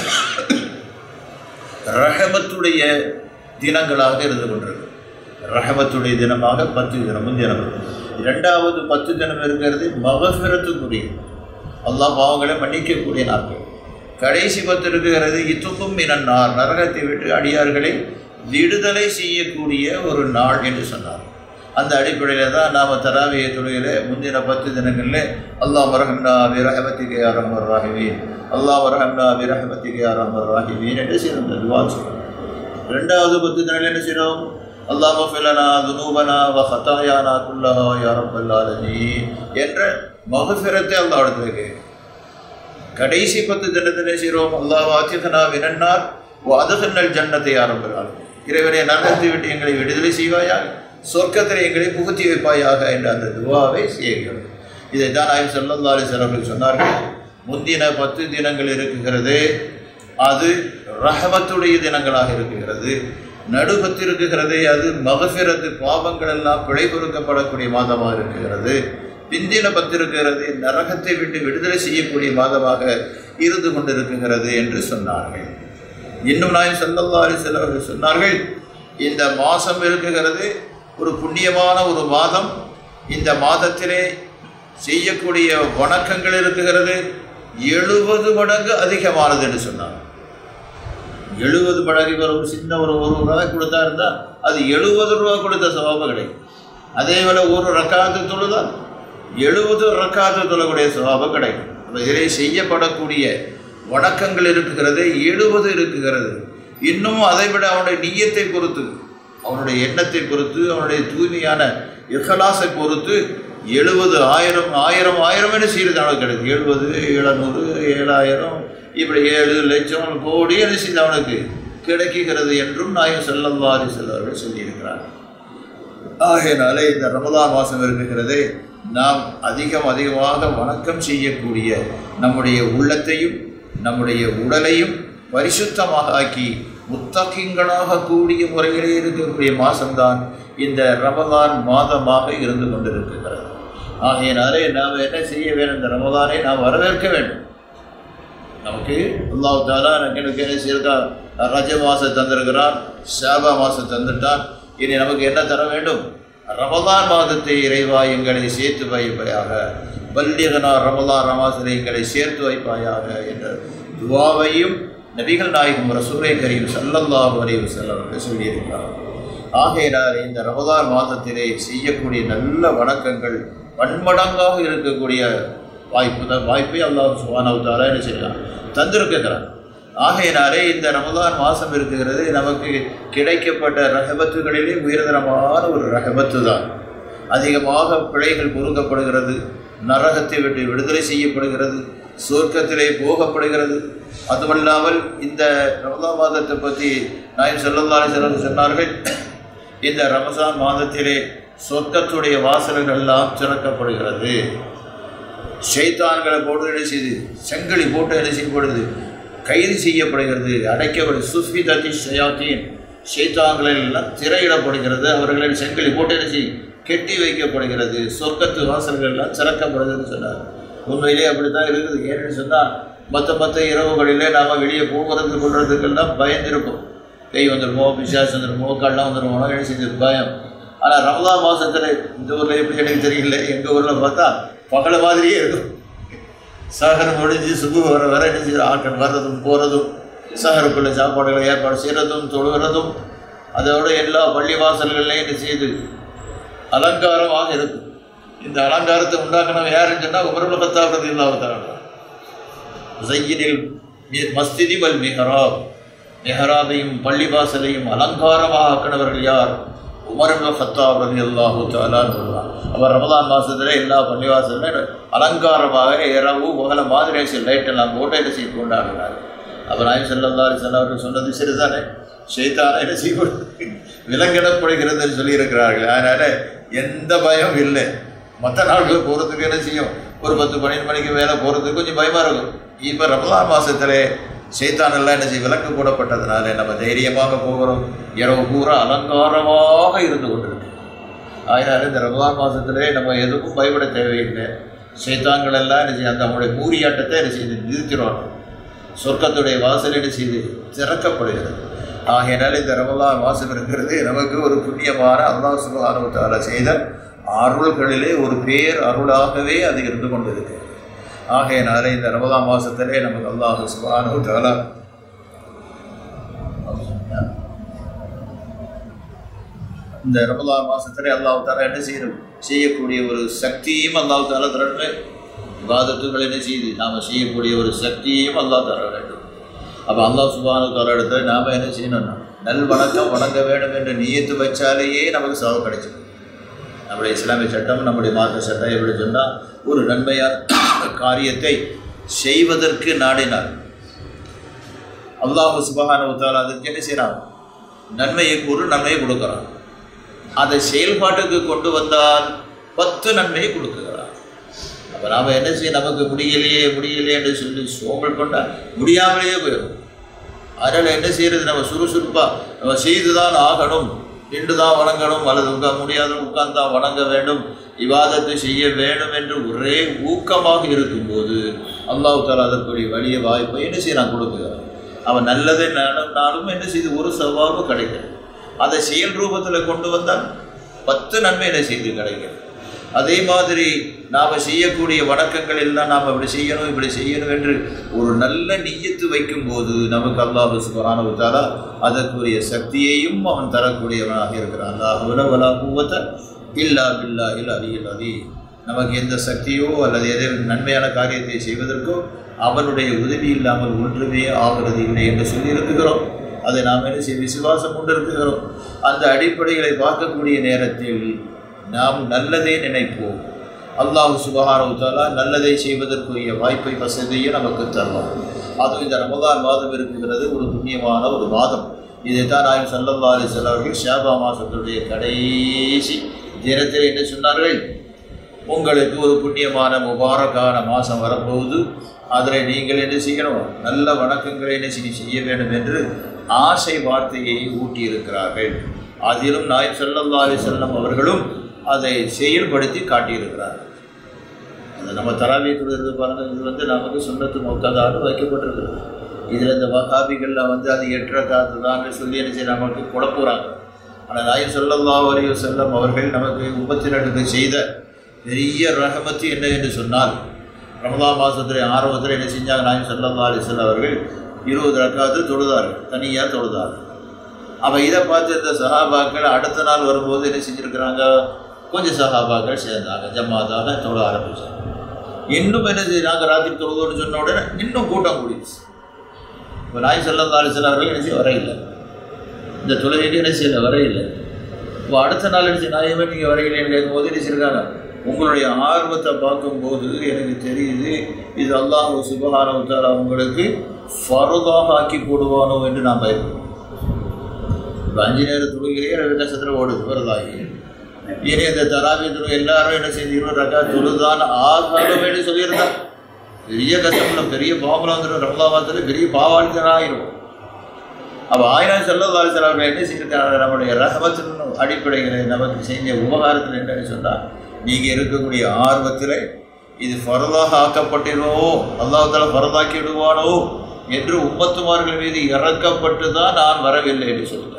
ரஹமத்துடைய தினங்களாக இருந்து கொண்டிருக்கு ரஹமத்துடைய தினமாக பத்து தினம் முந்தினம் இரண்டாவது பத்து தினம் இருக்கிறது மகஃபிரத்துக்குரிய அல்லாஹ் பாவங்களை மன்னிக்கக்கூடிய நாட்கள் கடைசி பத்து இருக்கிறது இத்துக்கும் மினன்னார் நரகத்தை விட்டு அடியார்களை விடுதலை செய்யக்கூடிய ஒரு நாள் என்று சொன்னார் அந்த அடிப்படையில் தான் நாம் தராவிய தொழுகையில் முந்தின பத்து தினங்களில் அல்லாஹ் வரஹம்னா விரஹமத்திகே அரஹமர் ராஹிவீன் அல்லாஹ் வரஹம்னா விரஹமத்திகே அரஹமர் ராஹிவீன் என்று சிறந்த துவா செய்யணும் ரெண்டாவது பத்து தினங்கள் என்ன செய்யணும் அல்லாஹ் மஃபிலனா துனூபனா வ ஹத்தாயானா குல்லஹா யா ரப்பல் ஆலமீன் என்ற மகஃபிரத்தை அல்லாஹ் இடத்துல கேட்கும் கடைசி பத்து தினத்திலே செய்கிறோம் அல்லாஹ் வாத்தியதனா வினன்னார் வாதகன்னல் ஜன்னத்தை ஆரம்பிக்கிறார் இறைவனை நரகத்தை விட்டு எங்களை விடுதலை செய்வாயாக சொர்க்கத்தில் எங்களை புகுத்தி வைப்பாயாக என்ற அந்த துவாவை செய்கிறோம் இதை தான் ஆய்வு சொல்லல்லா அலிஸ்வர்கள் சொன்னார்கள் முந்தின பத்து தினங்கள் இருக்குகிறது அது ரஹமத்துடைய தினங்களாக இருக்குகிறது நடுபத்து இருக்குகிறது அது மகஃபிரத்து பாவங்கள் எல்லாம் பிழை பொறுக்கப்படக்கூடிய மாதமாக இருக்குகிறது பிந்தின பத்து இருக்கிறது நரகத்தை விட்டு விடுதலை செய்யக்கூடிய மாதமாக இருந்து கொண்டிருக்குகிறது என்று சொன்னார்கள் இன்னும் நாயம் சல்லல்லா அலிசல்லவர்கள் சொன்னார்கள் இந்த மாதம் இருக்குகிறது ஒரு புண்ணியமான ஒரு மாதம் இந்த மாதத்திலே செய்யக்கூடிய வணக்கங்கள் இருக்குகிறது எழுபது மடங்கு அதிகமானது என்று சொன்னார் எழுபது மடங்கு இவர் ஒரு சின்ன ஒரு ஒரு ரூபாய் கொடுத்தா இருந்தால் அது எழுபது ரூபா கொடுத்த சவாபம் கிடைக்கும் அதே போல் ஒரு ரக்காத்து தொழுதா எழுபது ரக்காத்து தொழக்கூடிய சவாபம் கிடைக்கும் அப்போ இதிலே செய்யப்படக்கூடிய வணக்கங்கள் இருக்குகிறது எழுபது இருக்குகிறது இன்னும் அதை விட அவனுடைய நீயத்தை பொறுத்து அவனுடைய எண்ணத்தை பொறுத்து அவனுடைய தூய்மையான இஹலாசை பொறுத்து எழுபது ஆயிரம் ஆயிரம் ஆயிரம் என்று செய்கிறது அவனுக்கு கிடைக்கும் எழுபது எழுநூறு ஏழாயிரம் இப்படி ஏழு லட்சம் கோடி என்று செய்து அவனுக்கு கிடைக்குகிறது என்றும் நாயம் செல்லவாரி செல்வர்கள் சொல்லியிருக்கிறார் ஆகையினாலே இந்த ரமதான் மாதம் இருக்கிறதே நாம் அதிகம் அதிகமாக வணக்கம் செய்யக்கூடிய நம்முடைய உள்ளத்தையும் நம்முடைய உடலையும் பரிசுத்தமாக ஆக்கி முத்தகிங்களாக கூடிய முறையிலே இருக்கக்கூடிய மாதம்தான் இந்த ரமதான் மாதமாக இருந்து கொண்டிருக்கிறது ஆகையினாலே நாம் என்ன செய்ய வேண்டும் இந்த ரமதானை நாம் வரவேற்க வேண்டும் நமக்கு அல்லாஹ் தாலா எனக்கு என்ன செய்யிருக்கா ரஜ மாதம் தந்திருக்கிறான் ஷாபா மாதம் தந்துட்டான் இனி நமக்கு என்ன தர வேண்டும் ரமதான் மாதத்தை இறைவா எங்களை சேர்த்து வைப்பாயாக பல்லிகனா ரமதான் ரமாசனை எங்களை சேர்த்து வைப்பாயாக என்ற துவாவையும் நபிகள் நாயகம் ரசூலை கரீம் சல்லல்லாஹு அலைஹி வஸல்லம் சொல்லியிருக்கிறார் ஆகையினால் இந்த ரமதான் மாதத்திலே செய்யக்கூடிய நல்ல வணக்கங்கள் பன்மடங்காக இருக்கக்கூடிய வாய்ப்பு தான் வாய்ப்பை அல்லாஹ் சுபானவத்தால என்ன செய்யலாம் தந்திருக்கிறார் ஆகையினாலே இந்த ரமதான் மாதம் இருக்கிறது நமக்கு கிடைக்கப்பட்ட ரகபத்துகளிலே உயர்தரமான ஒரு ரகபத்து தான் அதிகமாக பிழைகள் பொறுக்கப்படுகிறது நரகத்தை விட்டு விடுதலை செய்யப்படுகிறது சொர்க்கத்திலே போகப்படுகிறது அதுவல்லாமல் இந்த ரமதான் மாதத்தை பற்றி நாயம் செல்லல்லாலே செல்லம் சொன்னார்கள் இந்த ரமசான் மாதத்திலே சொர்க்கத்துடைய வாசல்கள் எல்லாம் திறக்கப்படுகிறது ஷைத்தான்களை போட்டு என்ன செய்து செங்கலி போட்டு என்ன செய்யப்படுது கைது செய்யப்படுகிறது அடைக்கப்படு சுஃபி தத்தி ஷயாத்தீன் ஷைத்தான்களில் எல்லாம் திரையிடப்படுகிறது அவர்களை செங்கலி போட்டு என்ன செய்யும் கெட்டி வைக்கப்படுகிறது சொர்க்கத்து வாசல்கள் எல்லாம் திறக்கப்படுதுன்னு சொன்னார் உண்மையிலே அப்படி தான் இருக்குது ஏன்னு சொன்னால் மற்ற மற்ற இரவுகளிலே நாம் வெளியே போகிறது கொள்றதுக்கெல்லாம் பயந்துருப்போம் கை வந்துடுமோ பிசாஸ் வந்துடுமோ கள்ளம் வந்துடுமோ என்ன செஞ்சது பயம் ஆனால் ரமதான் மாதத்தில் இந்த ஊரில் எப்படி எனக்கு தெரியல எங்கள் ஊரில் பார்த்தா பகல மாதிரியே இருக்கும் சகரம் முடிஞ்சு சுகு வர வர என்ன செய்யுற ஆட்கள் வர்றதும் போகிறதும் சகருக்குள்ள சாப்பாடுகளை ஏற்பாடு செய்கிறதும் தொழுகிறதும் அதோட எல்லா பள்ளி வாசல்கள்லையும் என்ன செய்யுது அலங்காரமாக இருக்கும் இந்த அலங்காரத்தை உண்டாக்கணும் யாருன்னு சொன்னால் உமருல் கத்தாபதி இல்லாவத்தாங்க ஜையினில் மஸ்திதி வல் மிஹராப் மெஹராபையும் பள்ளிவாசலையும் அலங்காரமாக ஆக்கினவர்கள் யார் உமருல் ஹத்தாப் ரதி அல்லாஹூ தாலான்னு சொல்லுவாங்க அவர் ரமதான் மாதத்தில் எல்லா பள்ளிவாசலுமே அலங்காரமாக இரவு பகல மாதிரி சில லைட்டெல்லாம் போட்டு என்ன செய்து கொண்டாடுறார் அவர் ஆய்வு செல்லல்லா செல்ல அவர்கள் சொன்னது சரிதானே ஷைத்தான என்ன செய்யப்படுது விலங்கிடப்படுகிறதுன்னு சொல்லியிருக்கிறார்கள் அதனால் எந்த பயம் இல்லை மற்ற நாட்கள் போகிறதுக்கு என்ன செய்யும் ஒரு பத்து பன்னெண்டு மணிக்கு மேலே போகிறதுக்கு கொஞ்சம் பயமாக இருக்கும் இப்போ ரமலான் மாதத்தில் சைத்தானெல்லாம் என்ன செய்ய விளக்கு போடப்பட்டதுனால நம்ம தைரியமாக போகிறோம் இரவு பூரா அலங்காரமாக இருந்து கொண்டிருக்கு அதனால் இந்த ரமலான் மாதத்திலே நம்ம எதுக்கும் பயப்பட தேவையில்லை சைத்தான்கள் எல்லாம் என்ன செய்ய அந்த அவங்களுடைய மூரியாட்டத்தை என்ன செய்து நிறுத்திடுவாங்க சொர்க்கத்துடைய வாசல் என்ன செய்து திறக்கப்படுகிறது ஆகையினால் இந்த ரமலான் மாதம் இருக்கிறது நமக்கு ஒரு புண்ணியமான அல்லாஹ் சுபானுவத்தால் செய்த அருள்களிலே ஒரு பேர் அருளாகவே அது இருந்து கொண்டிருக்கு ஆகையினால இந்த ரமதான் மாதத்திலே நமக்கு அல்லாஹ் சுபானுவத்தால இந்த ரமதான் மாதத்திலே அல்லாஹ் தாலா என்ன செய்யணும் செய்யக்கூடிய ஒரு சக்தியும் அல்லாஹ் தாலா தரணும் விவாதத்துகள் என்ன செய்யுது நாம் செய்யக்கூடிய ஒரு சக்தியும் அல்லாஹ் தர வேண்டும் அப்போ அல்லாஹ் சுபானு தாலா இடத்துல நாம் என்ன செய்யணும்னா நல் வணக்கம் வணங்க வேண்டும் என்று நியத்து வச்சாலேயே நமக்கு சாவு கிடைச்சிடும் நம்முடைய இஸ்லாமிய சட்டம் நம்முடைய மார்க்க சட்டம் எப்படி சொன்னால் ஒரு நன்மையான காரியத்தை செய்வதற்கு நாடினார் அல்லாஹு சுபஹானுத்தால் அதுக்கு என்ன செய்கிறான் நன்மையை கூறு நன்மையை கொடுக்குறான் அதை செயல்பாட்டுக்கு கொண்டு வந்தால் பத்து நன்மையை கொடுக்குறான் அப்போ நாம் என்ன செய்ய நமக்கு முடியலையே முடியலையே என்று சொல்லி சோம்பல் கொண்டால் முடியாமலேயே போயிடும் அதனால் என்ன செய்கிறது நம்ம சுறுசுறுப்பாக நம்ம செய்து தான் ஆகணும் நின்று தான் வணங்கணும் அல்லது உட்கா முடியாத உட்கார்ந்து தான் வணங்க வேண்டும் விவாதத்தை செய்ய வேண்டும் என்று ஒரே ஊக்கமாக இருக்கும்போது அல்லாஹு தாலா அதற்குரிய வழிய வாய்ப்பை என்ன செய்ய கொடுக்குறான் அவன் நல்லதை நானும் என்ன செய்து ஒரு சவாபு கிடைக்கிறது அதை செயல் ரூபத்தில் கொண்டு வந்தால் பத்து நன்மை என்ன செய்து கிடைக்கிறது அதே மாதிரி நாம் செய்யக்கூடிய வணக்கங்கள் எல்லாம் நாம் இப்படி செய்யணும் இப்படி செய்யணும் என்று ஒரு நல்ல நீயத்து வைக்கும்போது நமக்கு அல்லாஹு சுபரானுத்தாரா அதற்குரிய சக்தியையும் அவன் தரக்கூடியவனாக இருக்கிறான் அல்லாஹுல வலா பூவத்தை இல்லா பில்லா இல்லா அலி அலி நமக்கு எந்த சக்தியோ அல்லது எதை நன்மையான காரியத்தை செய்வதற்கோ அவனுடைய உதவி இல்லாமல் ஒன்றுமே ஆகிறது இல்லை என்று சொல்லியிருக்கிறோம் அதை நாம் என்ன செய்ய விசுவாசம் கொண்டிருக்கிறோம் அந்த அடிப்படைகளை பார்க்கக்கூடிய நேரத்தில் நாம் நல்லதே நினைப்போம் அல்லாஹ் சுபஹானவுத்தாலா நல்லதை செய்வதற்குரிய வாய்ப்பை வசதியை நமக்கு தரலாம் அதுவும் இந்த ரமதான் மாதம் இருக்குகிறது ஒரு புண்ணியமான ஒரு மாதம் இதைத்தான் நாயம் சல்லல்லா அலி அவர்கள் ஷாபா மாதத்துடைய கடைசி தினத்தில் என்ன சொன்னார்கள் உங்களுக்கு ஒரு புண்ணியமான முபாரக்கான மாதம் வரப்போகுது அதில் நீங்கள் என்ன செய்யணும் நல்ல வணக்கங்களை என்ன செய்ய செய்ய வேண்டும் என்று ஆசை வார்த்தையை ஊட்டியிருக்கிறார்கள் அதிலும் நாயம் சல்லல்லா அலி செல்லம் அவர்களும் அதை செயல்படுத்தி காட்டியிருக்கிறார்கள் அது நம்ம தராவிய தொழுகிறது பாருங்க இது வந்து நமக்கு சுண்ணத்து மொக்கதான்னு வைக்கப்பட்டிருக்கிறது இதில் இந்த வகாபிகளில் வந்து அது எட்டுற காத்து தான் சொல்லி என்ன செய்ய நமக்கு குழப்புறாங்க ஆனால் நாயம் சொல்லல்லா வரையோ செல்லம் அவர்கள் நமக்கு முப்பத்தி ரெண்டுக்கு செய்த பெரிய ரகமத்து என்ன என்று சொன்னால் ரமதா மாதத்துடைய ஆரம்பத்தில் என்ன செஞ்சாங்க நாயம் சொல்லல்லா அலி செல்லம் அவர்கள் இருபது ரக்காத்து தொழுதார்கள் தனியாக தொழுதார்கள் அப்போ இதை பார்த்து இந்த சஹாபாக்கள் அடுத்த நாள் வரும்போது என்ன செஞ்சுருக்கிறாங்க கொஞ்சம் சஹாபாக்கள் சேர்ந்தாங்க ஜமாத்தாக தொழ ஆரம்பிச்சாங்க இன்னும் என்ன செய்யறாங்க ராத்திரி தொழுவோன்னு சொன்ன உடனே இன்னும் கூட்டம் கூடிடுச்சு இப்போ நாய் செல்லந்தாலு சில அவர்கள் என்ன செய்ய வரையில்லை இந்த தொழுகைக்கு என்ன செய்யல வரையில்லை இப்போ அடுத்த நாள் என்ன செய்ய நாயமே நீங்கள் வரையில்லைன்னு கேட்கும்போது என்ன செய்யிருக்காங்க உங்களுடைய ஆர்வத்தை பார்க்கும்போது எனக்கு தெரியுது இது அல்லாஹ் சுபகானவத்தால் அவங்களுக்கு ஃபருதாக ஆக்கி போடுவானோ என்று நான் பயப்படுறேன் இப்போ அஞ்சு நேரம் தொழுகிறே ரெண்டு கஷ்டத்தில் ஓடுது ஃபருதாகி இனி இந்த தராவி தொழு எல்லாரும் என்ன செஞ்சு இருபது ரக்கா தொழுதான் ஆகாரம் என்று சொல்லியிருந்தா பெரிய கஷ்டம்ல பெரிய பாவம் வந்துடும் ரமலாபாத்தில் பெரிய பாவாளித்தனம் ஆயிரும் அப்போ ஆயிரம் செல்லதாரி செலவர்கள் என்ன செஞ்சிருக்காங்க நம்முடைய ரகமத்தின் அடிப்படைகளை நமக்கு செஞ்ச உபகாரத்தில் என்னன்னு சொன்னால் நீங்கள் இருக்கக்கூடிய ஆர்வத்தில் இது ஃபரதாக ஆக்கப்பட்டிருவோ அல்லாஹால ஃபரதாக்கி விடுவானோ என்று உம்மத்துமார்கள் மீது இறக்கப்பட்டு தான் நான் வரவில்லை என்று சொல்லிட்டார்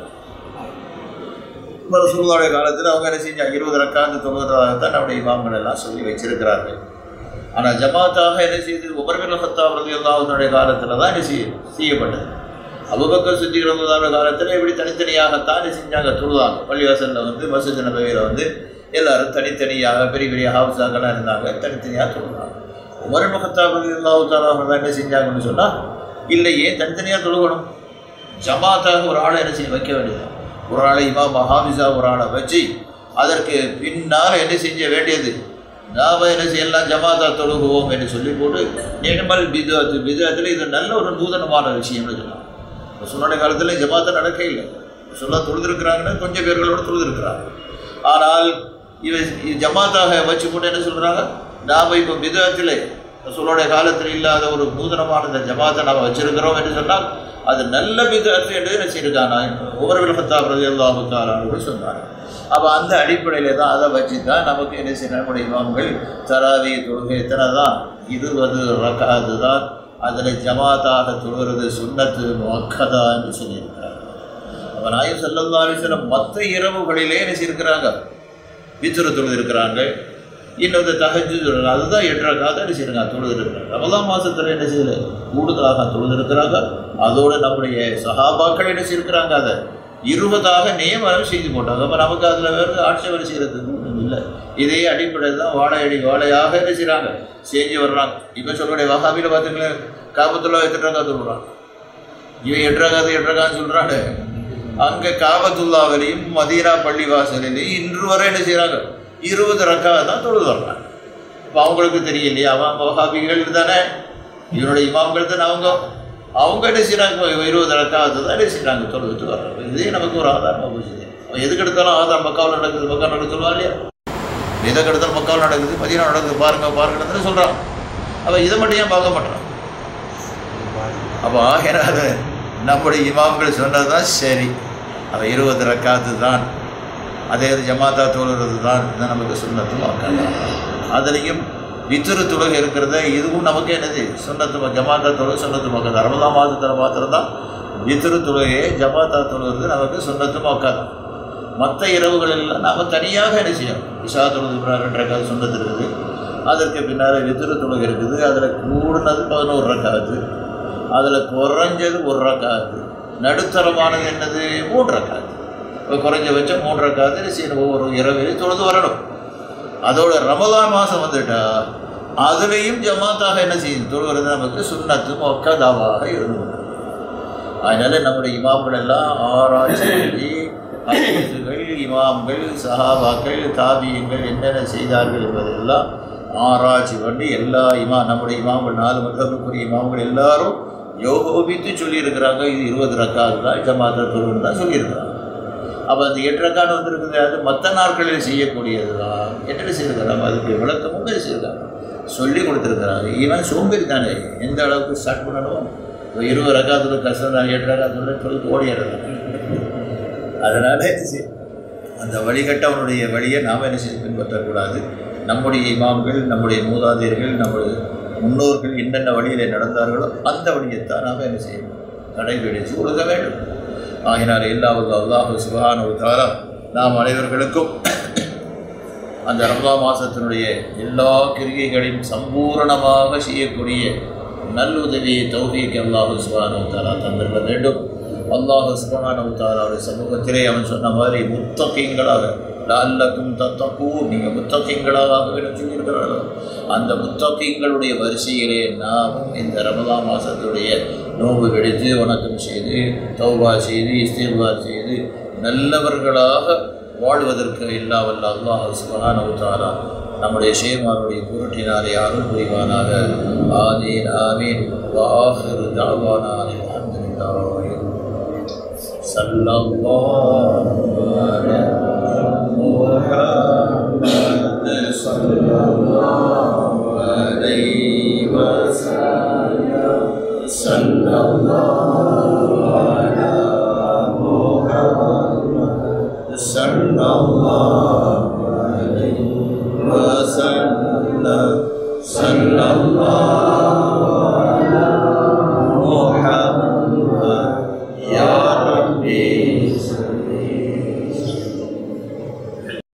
ரசூலுடைய காலத்தில் அவங்க என்ன செஞ்சாங்க இருபது ரக்காந்து தொழுவதாகத்தான் நம்முடைய இமாம்கள் எல்லாம் சொல்லி வச்சிருக்கிறார்கள் ஆனால் ஜமாத்தாக என்ன செய்து உமர்பின் ஹத்தாப் ரதி அல்லாஹனுடைய காலத்தில் தான் என்ன செய்ய செய்யப்பட்டது அபுபக்கர் சுத்தி இருந்ததான காலத்தில் இப்படி தனித்தனியாகத்தான் என்ன செஞ்சாங்க தொழுதாங்க பள்ளிவாசலில் வந்து மசூத் நபையில் வந்து எல்லாரும் தனித்தனியாக பெரிய பெரிய ஹவுஸாக்கெல்லாம் இருந்தாங்க தனித்தனியாக தொழுதாங்க உமர் முகத்தாப் ரதி அல்லாஹு தான் என்ன செஞ்சாங்கன்னு சொன்னால் இல்லை ஏன் தனித்தனியாக தொழுகணும் ஜமாத்தாக ஒரு ஆளை என்ன செய்ய வைக்க வேண்டியது ஒரு ஆளை இமாம் மஹாபிசா ஒரு ஆளை வச்சு அதற்கு பின்னால் என்ன செஞ்ச வேண்டியது நாம் என்ன செய்யலாம் ஜமாத்தா தொழுகுவோம் என்று சொல்லி போட்டு நிர்மல் பிதுவத்து பிதுவத்தில் இது நல்ல ஒரு நூதனமான விஷயம்னு சொல்லலாம் சொன்ன காலத்தில் ஜமாத்தா நடக்க இல்லை சொல்ல தொழுதுருக்கிறாங்கன்னா கொஞ்சம் பேர்களோடு தொழுதுருக்கிறாங்க ஆனால் இவன் ஜமாத்தாக வச்சு போட்டு என்ன சொல்கிறாங்க நாம் இப்போ பிதுவத்தில் ரசூலோடைய காலத்தில் இல்லாத ஒரு நூதனமான இந்த ஜமாத்தை நாம் வச்சிருக்கிறோம் என்று சொன்னால் அது நல்ல விதத்து என்று என்ன செய்யிருக்காங்க ஒவ்வொரு விலகத்தா பிரதி அல்லாஹுத்தாலும் சொன்னாங்க அப்போ அந்த அடிப்படையில் தான் அதை வச்சு தான் நமக்கு என்ன செய்ய நம்முடைய இமாம்கள் தராவி தொழுகை எத்தனை தான் இருபது ரக்காது தான் அதில் ஜமாத்தாக தொழுகிறது சுண்ணத்து மக்கதா என்று சொல்லியிருக்கிறாங்க அப்போ நாயம் செல்லல்லா அலிஸ்லம் மற்ற இரவுகளிலே என்ன செய்யிருக்கிறாங்க வித்துரு தொழுது இருக்கிறாங்க இன்னொரு தகஜு தொழுது அதுதான் எட்டரை காத என்ன செய்யறாங்க தொழுது இருக்கிறாங்க ரமதான் மாதத்தில் என்ன செய்யல கூடுதலாக தொழுது இருக்கிறாங்க அதோடு நம்முடைய சகாபாக்கள் என்ன செய்யிருக்கிறாங்க அதை இருபதாக நியமனம் செய்து போட்டாங்க அப்போ நமக்கு அதில் வேறு ஆட்சேபனை செய்கிறதுக்கு ஒன்றும் இல்லை இதே அடிப்படையில் தான் வாழையடி வாழையாக என்ன செய்கிறாங்க செஞ்சு வர்றாங்க இப்போ சொல்லக்கூடிய வகாபியில் பார்த்துங்களேன் காபத்துல்லா எட்டுறாங்க சொல்கிறான் இவன் எட்டுறாங்க எட்டுறாங்கன்னு சொல்கிறாங்க அங்கே காபத்துல்லாவிலையும் மதீனா பள்ளி வாசலிலையும் இன்று வரை என்ன செய்கிறாங்க இருபது ரக்காக தான் தொழுது வர்றாங்க இப்போ அவங்களுக்கு தெரியலையா அவன் வகாபிகள் தானே இவனுடைய இமாம்கள் தானே அவங்க அவங்க என்ன செய்கிறாங்க இருபது ரக்காவது தான் என்ன செய்கிறாங்க தொழுதுட்டு வர்றாங்க இதே நமக்கு ஒரு ஆதாரமாக போச்சு அவன் எதுக்கு எடுத்தாலும் ஆதாரம் மக்காவில் நடக்குது மக்கா நடக்க சொல்லுவா இல்லையா எதை எடுத்தாலும் மக்காவில் நடக்குது மதியம் நடக்குது பாருங்க பாருங்கன்னு சொல்கிறான் அவன் இதை மட்டும் ஏன் பார்க்க மாட்டான் அப்போ ஆகிறாத நம்முடைய இமாம்கள் சொன்னது தான் சரி அவன் இருபது ரக்காத்து தான் அதே ஜமாத்தா தொழுகிறது தான் இதான் நமக்கு சுண்ணத்து வாக்கலாம் அதுலேயும் வித்துரு தொழுகை இருக்கிறத இதுவும் நமக்கு என்னது சுண்ணத்து ஜமாத்தா தொழுகை சுண்ணத்து மக்கள் ரமதான் மாதத்தில் மாத்திரம் தான் வித்துரு தொழுகையை ஜமாத்தா தொழுகிறது நமக்கு சுண்ணத்து மக்கள் மற்ற இரவுகளெல்லாம் நாம் தனியாக என்ன செய்யணும் இஷா தொழுது ரெண்டு ரக்காது சுண்ணத்து இருக்குது அதற்கு பின்னால் வித்துரு தொழுகை இருக்குது அதில் கூடுனது பதினோரு ரக்காது அதில் குறைஞ்சது ஒரு ரக்காது நடுத்தரமானது என்னது மூன்று ரக்காது இப்போ குறைஞ்சபட்சம் மூன்று ரக்காது செய்யணும் ஒவ்வொரு இரவிலையும் தொழுது வரணும் அதோட ரமதான் மாதம் வந்துட்டா அதுலேயும் ஜமாத்தாக என்ன செய்யும் தொழுகிறது நமக்கு சுண்ணத்து மொக்கதாவாக இருந்து அதனால நம்முடைய இமாம்கள் எல்லாம் ஆராய்ச்சி பண்ணி ஹதீஸுகள் இமாம்கள் சஹாபாக்கள் தாபியங்கள் என்னென்ன செய்தார்கள் என்பதெல்லாம் ஆராய்ச்சி பண்ணி எல்லா இமா நம்முடைய இமாம்கள் நாலு மதத்துக்குரிய இமாம்கள் எல்லாரும் யோகோபித்து சொல்லியிருக்கிறாங்க இது இருபது ரக்காது தான் ஜமாத்த தொழுன்னு தான் சொல்லியிருக்கிறாங்க அப்போ அந்த எட்டு ரக்கான்னு வந்திருக்குது அது மற்ற நாட்களில் செய்யக்கூடியது தான் என்ன செய்திருக்கிறாங்க அதுக்கு விளக்கமும் பேசியிருக்காங்க சொல்லி கொடுத்துருக்குறாங்க இவன் சோம்பேறி தானே எந்த அளவுக்கு ஸ்டார்ட் பண்ணணும் இப்போ இருபது ரக்காத்துல கஷ்டம் தான் எட்டு ரக்காத்துல சொல்லிட்டு ஓடிடுறாங்க அதனால சி- அந்த வழிகட்டவனுடைய வழியை நாம் என்ன செய்து பின்பற்றக்கூடாது நம்முடைய இமாம்கள் நம்முடைய மூதாதையர்கள் நம்முடைய முன்னோர்கள் என்னென்ன வழியில் நடந்தார்களோ அந்த வழியைத்தான் நாம் என்ன செய்யணும் கடைபிடித்து கொடுக்க வேண்டும் ஆகினால் எல்லா அல்லாஹு சுபானு தாரா நாம் அனைவர்களுக்கும் அந்த ரமலா மாதத்தினுடைய எல்லா கிரிகைகளையும் சம்பூரணமாக செய்யக்கூடிய நல்லுதவியை தௌஃபீக் அல்லாஹு சுபானு தாரா தந்திருக்க வேண்டும் அல்லாஹு சுபானு தாராவுடைய சமூகத்திலே அவன் சொன்ன மாதிரி முத்தகீங்களாக லால்லக்கும் தத்தக்கூ நீங்கள் முத்தகீங்களாக ஆக வேண்டும் சொல்லியிருக்கிறார்கள் அந்த முத்தகீங்களுடைய வரிசையிலே நாமும் இந்த ரமலா மாதத்துடைய நோன்பு வெடித்து வணக்கம் செய்து தௌபா செய்து இஸ்திர்பா செய்து நல்லவர்களாக வாழ்வதற்கு எல்லா வல்ல அல்லாஹ் சுபஹானஹு தஆலா நம்முடைய ஷேமாருடைய பொருட்டினாலே அருள் புரிவானாக ஆமீன் ஆமீன் வாஹிரு தாவானா அல்ஹம்துலில்லாஹ் ஸல்லல்லாஹு அலைஹி முஹம்மது ஸல்லல்லாஹு